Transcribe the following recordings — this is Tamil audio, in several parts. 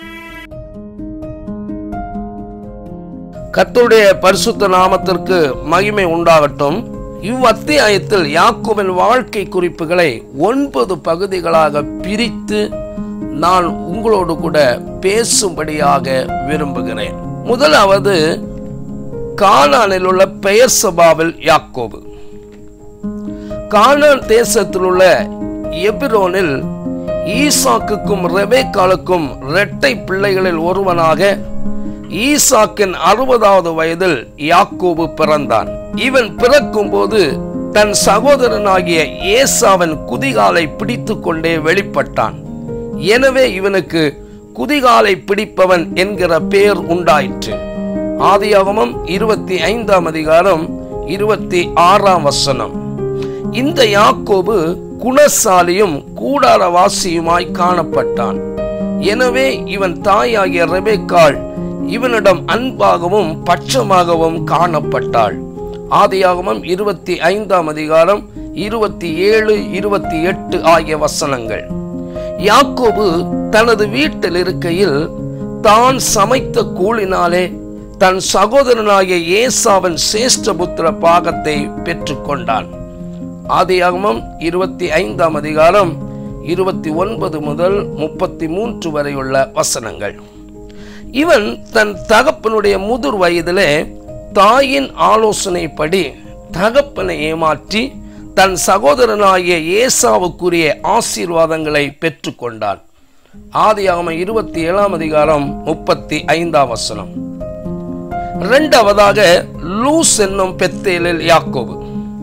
கர்த்தருடைய பரிசுத்த நாமத்திற்கு மகிமை உண்டாகட்டும் இவ்வத்தியாயத்தில் யாக்கோபின் வாழ்க்கை குறிப்புகளை ஒன்பது பகுதிகளாக பிரித்து நான் உங்களோடு கூட பேசும்படியாக விரும்புகிறேன் முதலாவது கானானில் உள்ள பெயர் சபாவில் யாக்கோபு கானான் தேசத்தில் உள்ள எபிரோனில் ஈசாக்குக்கும் ரெபேக்காலுக்கும் இரட்டை பிள்ளைகளில் ஒருவனாக ஈசாக்கின் அறுபதாவது வயதில் யாக்கோபு பிறந்தான் இவன் பிறக்கும்போது தன் சகோதரனாகிய ஏசாவின் குதிகாலை பிடித்து கொண்டே வெளிப்பட்டான் எனவே இவனுக்கு குதிகாலை பிடிப்பவன் என்கிற பெயர் உண்டாயிற்று ஆதியாகமம் இருபத்தி ஐந்தாம் அதிகாரம் இருபத்தி ஆறாம் வசனம் இந்த யாக்கோபு குணசாலியும் கூடாரவாசியுமாய் காணப்பட்டான் எனவே இவன் தாயாகிய ரெபேக்காள் இவனிடம் அன்பாகவும் பட்சமாகவும் காணப்பட்டாள் ஆதியாகமம் இருபத்தி ஐந்தாம் அதிகாரம் இருபத்தி ஏழு இருபத்தி எட்டு ஆகிய வசனங்கள் யாக்கோபு தனது வீட்டில் இருக்கையில் தான் சமைத்த கூழினாலே தன் சகோதரனாகிய ஏசாவின் சேஷ்டபுத்திர பாகத்தை பெற்றுக்கொண்டான் ஆதியாகமம் இருபத்தி ஐந்தாம் அதிகாரம் இருபத்தி ஒன்பது முதல் முப்பத்தி மூன்று வரையுள்ள வசனங்கள் இவன் தன் தகப்பனுடைய முதிர் வயதிலே தாயின் ஆலோசனைப்படி தகப்பனை ஏமாற்றி தன் சகோதரனாகிய ஏசாவுக்குரிய ஆசீர்வாதங்களை பெற்றுக்கொண்டான் ஆதியாகம இருபத்தி ஏழாம் அதிகாரம் முப்பத்தி ஐந்தாம் வசனம் இரண்டாவதாக லூஸ் என்னும் பெத்தேலில் யாக்கோபு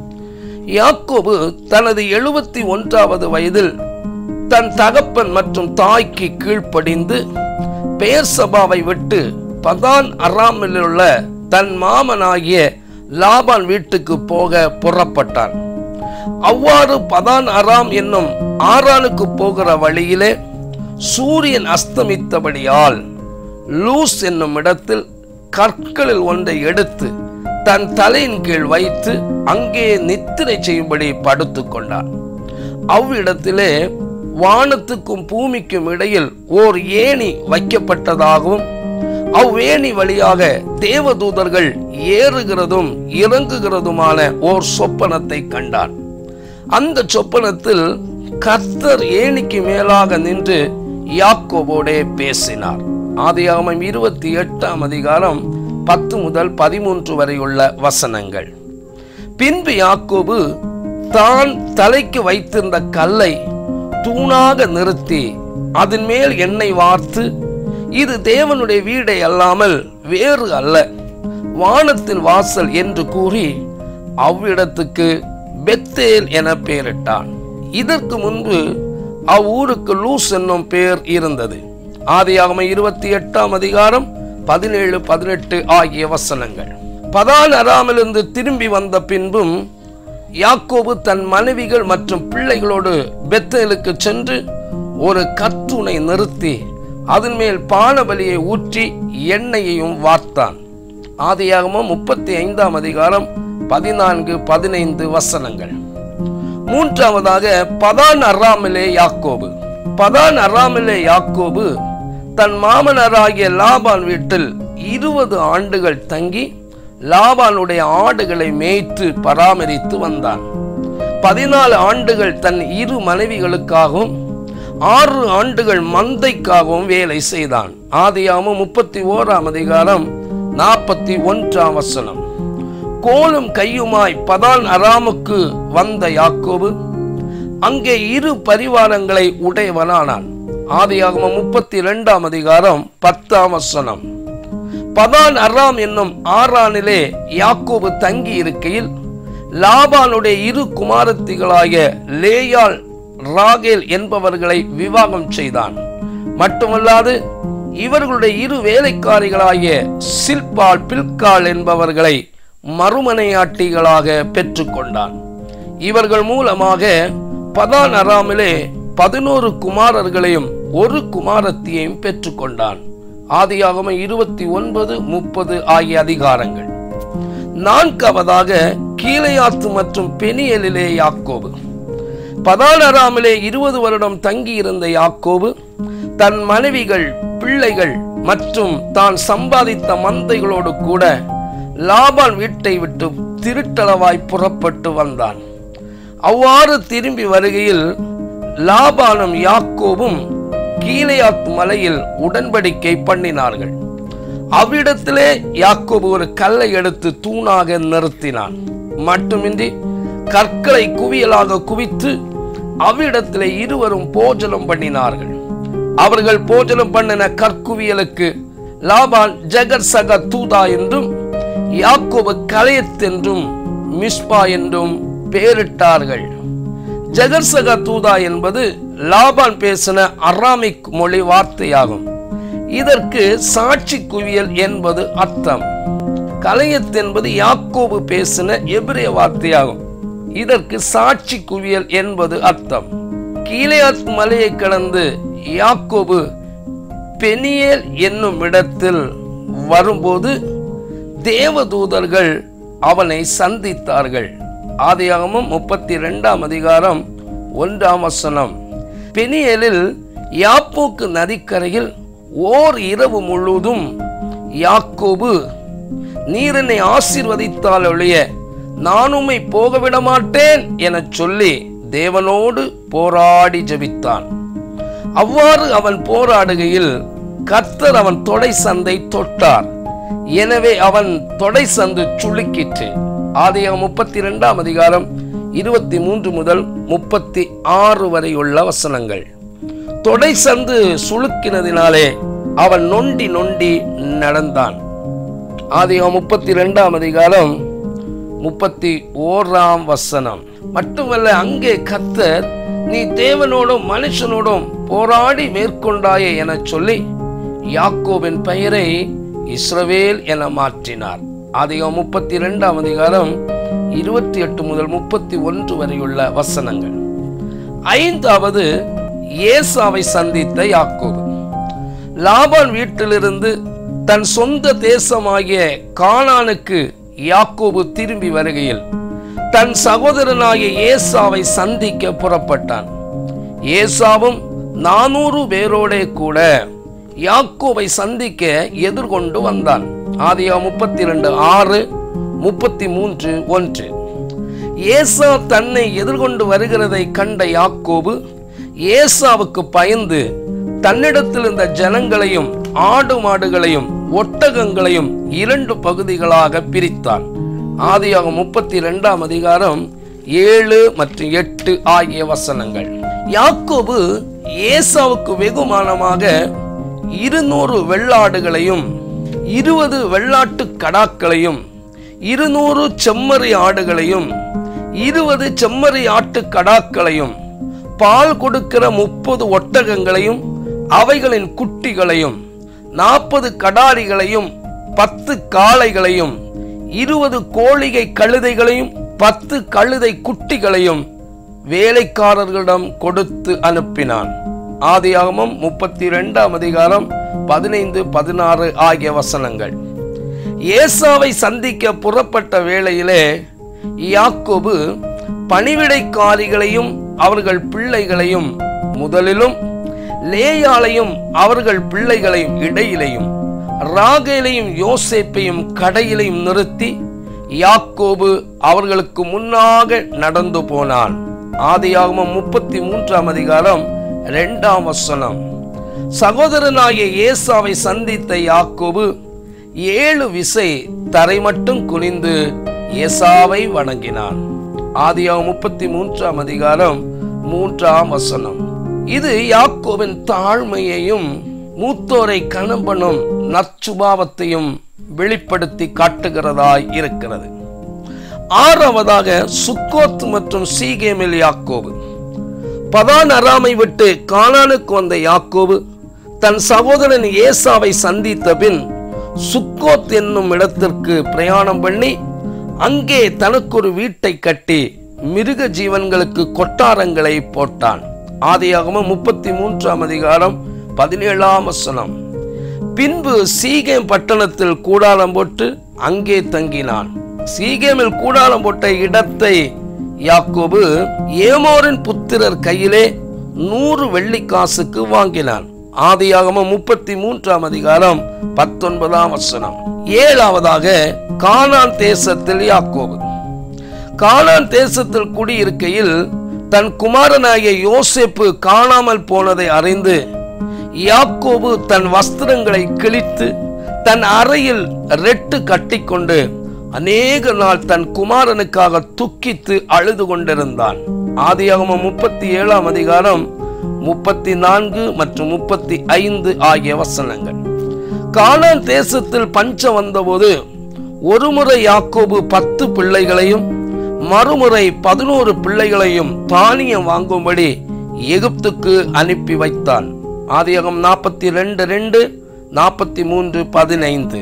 யாக்கோபு தனது எழுபத்தி ஒன்றாவது வயதில் தன் தகப்பன் மற்றும் தாய்க்கு கீழ்ப்படிந்து பெயர் சபாவை விட்டு பதான் அராமில் உள்ள தன் மாமனாகிய லாபான் வீட்டுக்கு போக புறப்பட்டான் அவ்வாறு பதான் அராம் என்னும் ஆரானுக்கு போகிற வழியிலே சூரியன் அஸ்தமித்தபடியால் லூஸ் என்னும் இடத்தில் கற்களில் ஒன்றை எடுத்து தன் தலையின் கீழ் வைத்து அங்கே நித்திரை செய்யும்படி படுத்துக் கொண்டான் அவ்விடத்திலே வானத்துக்கும் பூமிக்கும் இடையில் ஓர் ஏணி வைக்கப்பட்டதாகவும் அவ்வேணி வழியாக தேவதூதர்கள் ஏறுகிறதும் இறங்குகிறதுமான ஓர் சொப்பனத்தை கண்டான் அந்த சொப்பனத்தில் கர்த்தர் ஏணிக்கு மேலாக நின்று யாக்கோபோடே பேசினார் ஆதியாகமம் இருபத்தி எட்டாம் அதிகாரம் பத்து முதல் பதிமூன்று வரையுள்ள வசனங்கள் பின்பு யாக்கோபு தான் தலைக்கு வைத்திருந்த கல்லை தூணாக நிறுத்தி அதன் மேல் எண்ணெய் வார்த்து இது தேவனுடைய வீடை அல்லாமல் வேறு அல்ல வானத்தின் வாசல் என்று கூறி அவ்விடத்துக்கு பெத்தேல் என பெயரிட்டான் இதற்கு முன்பு அவ்வூருக்கு லூஸ் என்னும் பெயர் இருந்தது ஆதியாகம இருபத்தி எட்டாம் அதிகாரம் பதினேழு பதினெட்டு ஆகிய வசனங்கள் பதான் அராமிலிருந்து திரும்பி வந்த பின்பும் யாக்கோபு தன் மனைவிகள் மற்றும் பிள்ளைகளோடு பெத்தேலுக்கு சென்று ஒரு கற்றுனை நிறுத்தி அதன் மேல் பானபலியை ஊற்றி எண்ணெயையும் வார்த்தான் ஆதியாகமம் முப்பத்தி ஐந்தாம் அதிகாரம் பதினான்கு பதினைந்து வசனங்கள் மூன்றாவதாக பதான் அராமிலே யாக்கோபு பதான் அராமிலே யாக்கோபு தன் மாமனராகிய லாபான் வீட்டில் இருபது ஆண்டுகள் தங்கி லாபானுடைய ஆடுகளை மேய்த்து பராமரித்து வந்தான் பதினாலு ஆண்டுகள் தன் இரு மனைவிகளுக்காகவும் ஆறு ஆண்டுகள் மந்தைக்காகவும் வேலை செய்தான் ஆதியாமம் முப்பத்தி ஓராம் அதிகாரம் நாற்பத்தி ஒன்றாம் வசனம் கோலும் கையுமாய் பதான் அராமுக்கு வந்த யாக்கோபு அங்கே இரு பரிவாரங்களை உடையவனானான் ஆதியாகமம் முப்பத்தி இரண்டாம் அதிகாரம் பத்தாம் வசனம் பதான் அராம் என்னும் ஆறானிலே யாக்கோபு தங்கி இருக்கையில் லாபானுடைய இரு குமாரத்திகளாகிய லேயாள் ராகேல் என்பவர்களை விவாகம் செய்தான் மட்டுமல்லாது இவர்களுடைய இரு வேலைக்காரிகளாகிய சில்பால் பில்கால் என்பவர்களை மறுமனையாட்டிகளாக பெற்றுக்கொண்டான் இவர்கள் மூலமாக பதான் அராமிலே பதினோரு குமாரர்களையும் ஒரு குமாரத்தியையும் பெற்றுக்கொண்டான் ஆதியாகம இருபத்தி ஒன்பது முப்பது ஆகிய அதிகாரங்கள் நான்காவதாக கீழையாத்து மற்றும் பெனியலிலே யாக்கோபு பதானராமிலே இருபது வருடம் தங்கியிருந்த யாக்கோபு தன் மனைவிகள் பிள்ளை பிள்ளைகள் மற்றும் தான் சம்பாதித்த மந்தைகளோடு கூட லாபான் வீட்டை விட்டு திருட்டளவாய் புறப்பட்டு வந்தான் அவ்வாறு திரும்பி வருகையில் லாபானும் யாக்கோபும் கீலேயாத் மலையில் உடன்படிக்கை பண்ணினார்கள் அவ்விடத்திலே யாக்கோபு ஒரு கல்லை எடுத்து தூணாக நிறுத்தினான் மட்டுமின்றி கற்களை குவியலாக குவித்து அவ்விடத்திலே இருவரும் போஜனம் பண்ணினார்கள் அவர்கள் போஜனம் பண்ணின கற்குவியலுக்கு லாபான் ஜெகர் சக தூதா என்றும் யாக்கோபு கலையத் என்றும் மிஸ்பா என்றும் பெயரிட்டார்கள் ஜெகர்சக தூதா என்பது லாபான் பேசின அராமிக் மொழி வார்த்தையாகும் இதற்கு சாட்சி குவியல் என்பது அர்த்தம் கலையத் என்பது யாக்கோபு பேசின எபிரேய வார்த்தையாகும் இதற்கு சாட்சி குவியல் என்பது அர்த்தம் கீலேயாத் மலையை கடந்து யாக்கோபு பெனியேல் என்னும் இடத்தில் வரும்போது தேவதூதர்கள் அவனை சந்தித்தார்கள் ஆதியாகமம் முப்பத்தி ரெண்டாம் அதிகாரம் ஒன்றாம் வசனம் பெனியேலில் யாப்போக்கு நதிக்கரையில் ஓர் இரவு முழுவதும் யாக்கோபு நீர் என்னை ஆசீர்வதித்தால் ஒழிய நான் உம்மை போக விட மாட்டேன் எனச் சொல்லி தேவனோடு போராடி ஜெபித்தான் அவ்வாறு அவன் போராடுகையில் கர்த்தர் அவன் தொடை சந்தை தொட்டார் எனவே அவன் தொடை சந்து சுளுக்கிற்று ஆதியாகம் முப்பத்தி ரெண்டாம் அதிகாரம் இருபத்தி மூன்று முதல் முப்பத்தி ஆறு வரை உள்ள வசனங்கள் தொடை சந்து சுளுக்கினதினாலே அவன் நொண்டி நொண்டி நடந்தான் ஆதியாகம் முப்பத்தி ரெண்டாம் அதிகாரம் முப்பத்தி ஓராம் வசனம் மட்டுமல்ல அங்கே கர்த்தர் நீ தேவனோடும் மனுஷனோடும் போராடி மேற்கொண்டாயே எனச் சொல்லி யாக்கோபின் பெயரை இஸ்ரவேல் என மாற்றினார் அதிகம் முப்பத்தி இரண்டாம் அதிகாரம் இருபத்தி எட்டு முதல் முப்பத்தி ஒன்று வரையுள்ள வசனங்கள் ஐந்தாவது ஏசாவை சந்தித்த யாக்கோபு லாபான் வீட்டிலிருந்து தன் சொந்த தேசமாகிய கானானுக்கு யாக்கோபு திரும்பி வருகையில் தன் சகோதரனாகிய ஏசாவை சந்திக்க புறப்பட்டான் ஏசாவும் நானூறு பேரோடே கூட யாக்கோபை சந்திக்க எதிர்கொண்டு வந்தான் ஆதியா முப்பத்தி ரெண்டு ஆறு முப்பத்தி மூன்று ஒன்று ஏசா தன்னை எதிர்கொண்டு வருகிறதை கண்ட யாக்கோபு ஏசாவுக்கு பயந்து தன்னிடத்தில் இருந்த ஜனங்களையும் ஆடு மாடுகளையும் ஒட்டகங்களையும் இரண்டு பகுதிகளாக பிரித்தான் ஆதியாகம் முப்பத்தி இரண்டாம் அதிகாரம் ஏழு மற்றும் எட்டு ஆகிய வசனங்கள் யாக்கோபு ஏசாவுக்கு வெகுமானமாக இருநூறு வெள்ளாடுகளையும் இருபது வெள்ளாட்டு கடாக்களையும் இருநூறு செம்மறி ஆடுகளையும் இருபது செம்மறி ஆட்டு கடாக்களையும் பால் கொடுக்கிற முப்பது ஒட்டகங்களையும் அவைகளின் குட்டிகளையும் நாற்பது கடாரிகளையும் பத்து காளைகளையும் இருபது கோழிகை கழுதைகளையும் பத்து கழுதை குட்டிகளையும் வேலைக்காரர்களிடம் கொடுத்து அனுப்பினான் ஆதியாகமம் முப்பத்தி ரெண்டாம் அதிகாரம் பதினைந்து பதினாறு ஆகிய வசனங்கள் ஏசாவை சந்திக்க புறப்பட்ட வேளையிலே யாக்கோபு பணிவிடைக்காரிகளையும் அவர்கள் பிள்ளைகளையும் முதலிலும் லேயாளையும் அவர்கள் பிள்ளைகளையும் இடையிலையும் ராகேலையும் யோசேப்பையும் கடையிலையும் நிறுத்தி யாக்கோபு அவர்களுக்கு முன்னாக நடந்து போனான் ஆதியாகமம் முப்பத்தி மூன்றாம் அதிகாரம் இரண்டாம் வசனம் சகோதரனாகிய ஏசாவை சந்தித்த யாக்கோபு ஏழு விசை தரை மட்டும் குனிந்து ஏசாவை வணங்கினான் ஆதியாகமம் முப்பத்தி மூன்றாம் அதிகாரம் மூன்றாம் வசனம் இது யாக்கோவின் தாழ்மையையும் மூத்தோரை கணம்பனும் நற்சுபாவத்தையும் வெளிப்படுத்தி காட்டுகிறதாய் இருக்கிறது ஆறாவதாக சுக்கோத் மற்றும் சீகேமில் யாக்கோபு பதான் அராமை விட்டு கானானுக்கு வந்த யாக்கோபு தன் சகோதரன் ஏசாவை சந்தித்த பின் சுக்கோத் என்னும் இடத்திற்கு பிரயாணம் பண்ணி அங்கே தனக்கொரு வீட்டை கட்டி மிருக ஜீவன்களுக்கு கொட்டாரங்களை போட்டான் ஆதியாகமம் முப்பத்தி மூன்றாம் அதிகாரம் பதினேழாம் வசனம் பின்பு சீகேம் பட்டணத்தில் கூடாரம் போட்டு அங்கே தங்கினான் சீகேமில் கூடாரம் போட்ட இடத்தை யாக்கோபு ஏமோரின் புத்திரர் கையிலே நூறு வெள்ளிக்காசுக்கு வாங்கினான் ஆதியாகமம் முப்பத்தி மூன்றாம் அதிகாரம் பத்தொன்பதாம் வசனம் ஏழாவதாக கானான் தேசத்தில் யாக்கோபு கானான் தேசத்தில் குடியிருக்கையில் தன் குமாரனாகிய யோசேப்பு காணாமல் போனதை அறிந்து யாக்கோபு தன் வஸ்திரங்களை கிழித்து தன் அறையில் ரெட்டு கட்டிக்கொண்டு அநேக நாள் தன் குமாரனுக்காக துக்கித்து அழுது கொண்டிருந்தான் ஆதியாகமம் முப்பத்தி ஏழாம் அதிகாரம் முப்பத்தி நான்கு மற்றும் முப்பத்தி ஐந்து ஆகிய வசனங்கள் கானான் தேசத்தில் பஞ்சம் வந்தபோது ஒருமுறை யாக்கோபு பத்து பிள்ளைகளையும் மறுமுறை பதினோரு பிள்ளைகளையும் தானியம் வாங்கும்படி எகிப்துக்கு அனுப்பி வைத்தான் ஆதியகம் நாற்பத்தி ரெண்டு ரெண்டு நாற்பத்தி மூன்று பதினைந்து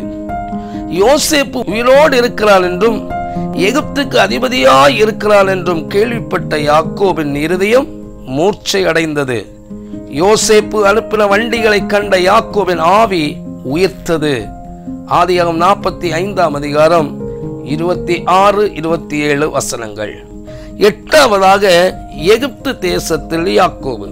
யோசேப்பு உயிரோடு இருக்கிறாள் என்றும் எகிப்துக்கு அதிபதியாய் இருக்கிறாள் என்றும் கேள்விப்பட்ட யாக்கோபின் இருதயம் மூர்ச்சை அடைந்தது யோசேப்பு அனுப்பின வண்டிகளை கண்ட யாக்கோபின் ஆவி உயிர்த்தது ஆதியாகம் நாற்பத்தி ஐந்தாம் அதிகாரம் இருபத்தி ஆறு இருபத்தி ஏழு வசனங்கள் எட்டாவதாக எகிப்து தேசத்தில் யாக்கோபு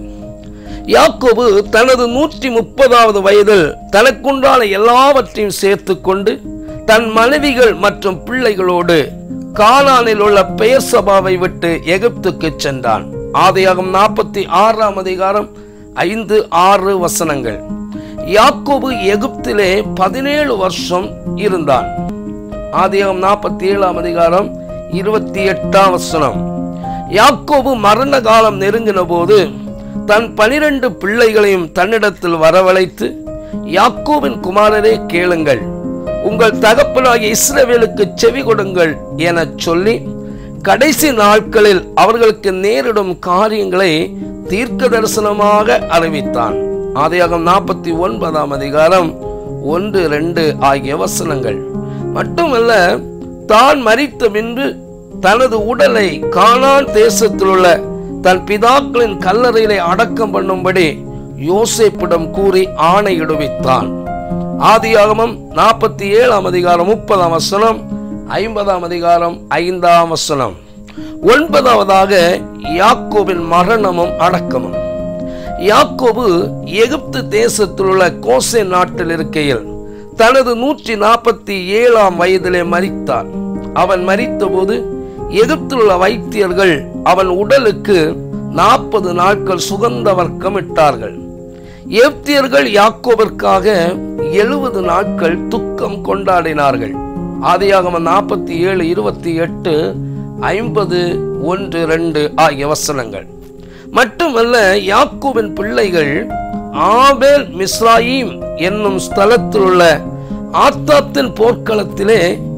யாக்கோபு தனது நூற்றி முப்பதாவது வயதில் தனக்குண்டான எல்லாவற்றையும் சேர்த்து கொண்டு தன் மனைவிகள் மற்றும் பிள்ளைகளோடு கானானில் உள்ள பெயர் சபாவை விட்டு எகிப்துக்கு சென்றான் ஆதியாகம் நாற்பத்தி ஆறாம் அதிகாரம் ஐந்து ஆறு வசனங்கள் யாக்கோபு எகிப்திலே பதினேழு வருஷம் இருந்தான் ஆதியாகம் நாற்பத்தி ஏழாம் அதிகாரம் இருபத்தி எட்டாம் வசனம் யாக்கோபு மரண காலம் நெருங்கின போது தன் பனிரெண்டு பிள்ளைகளையும் தன்னிடத்தில் வரவழைத்து யாக்கோபின் குமாரரே கேளுங்கள் உங்கள் தகப்பனாகிய இஸ்ரவேலுக்கு செவி கொடுங்கள் எனச் சொல்லி கடைசி நாட்களில் அவர்களுக்கு நேரிடும் காரியங்களை தீர்க்க தரிசனமாக அறிவித்தான் ஆதியாகம் நாற்பத்தி ஒன்பதாம் அதிகாரம் ஒன்று ரெண்டு ஆகிய வசனங்கள் மட்டுமல்ல தான் மரித்த பின்பு தனது உடலை கானான் தேசத்தில் உள்ள தன் பிதாக்களின் கல்லறையிலே அடக்கம் பண்ணும்படி யோசேப்பிடம் கூறி ஆணையிடுவித்தான் ஆதியாகமம் நாற்பத்தி ஏழாம் அதிகாரம் முப்பதாம் வசனம் ஐம்பதாம் அதிகாரம் ஐந்தாம் வசனம் ஒன்பதாவதாக யாக்கோபின் மரணமும் அடக்கமும் யாக்கோபு எகிப்து தேசத்தில் உள்ள கோசே நாட்டில் இருக்கையில் தனது நூற்றி நாற்பத்தி ஏழாம் வயதிலே மரித்தான் அவன் மரித்தபோது எகிப்தில் உள்ள வைத்தியர்கள் அவன் உடலுக்கு நாற்பது நாட்கள் சுகந்த வர்க்கம் இட்டார்கள் எப்தியர்கள் யாக்கோபிற்காக எழுபது நாட்கள் துக்கம் கொண்டாடினார்கள் ஆதியாகம நாற்பத்தி ஏழு இருபத்தி எட்டு ஐம்பது ஒன்று ரெண்டு ஆகிய வசனங்கள் மட்டுமல்ல யாக்கோபின் பிள்ளைகள் ஆபேல் மிஸ்ராயிம் என்னும் ஸ்தலத்தில் உள்ள ஆத்தாத்தின் போர்க்களத்திலே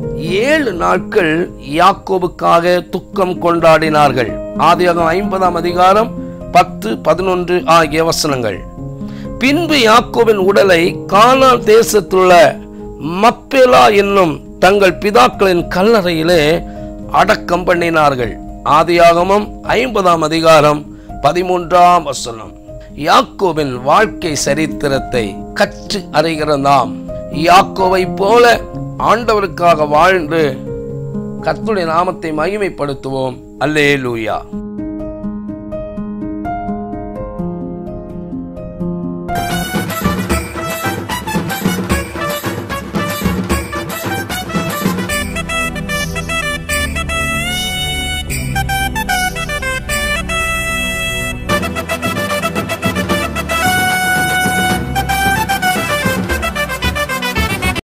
ஏழு நாட்கள் யாக்கோபுக்காக துக்கம் கொண்டாடினார்கள் ஆதியாகம் ஐம்பதாம் அதிகாரம் பத்து பதினொன்று ஆகிய வசனங்கள் பின்பு யாக்கோபின் உடலை கானான் தேசத்துள்ள மப்பேலா என்னும் தங்கள் பிதாக்களின் கல்லறையிலே அடக்கம் பண்ணினார்கள் ஆதியாகமம் ஐம்பதாம் அதிகாரம் பதிமூன்றாம் வசனம் யாக்கோபின் வாழ்க்கை சரித்திரத்தை கற்று அறிகிற நாம் யாக்கோவை போல ஆண்டவருக்காக வாழ்ந்து கர்த்தருடைய நாமத்தை மகிமைப்படுத்துவோம் அல்லேலூயா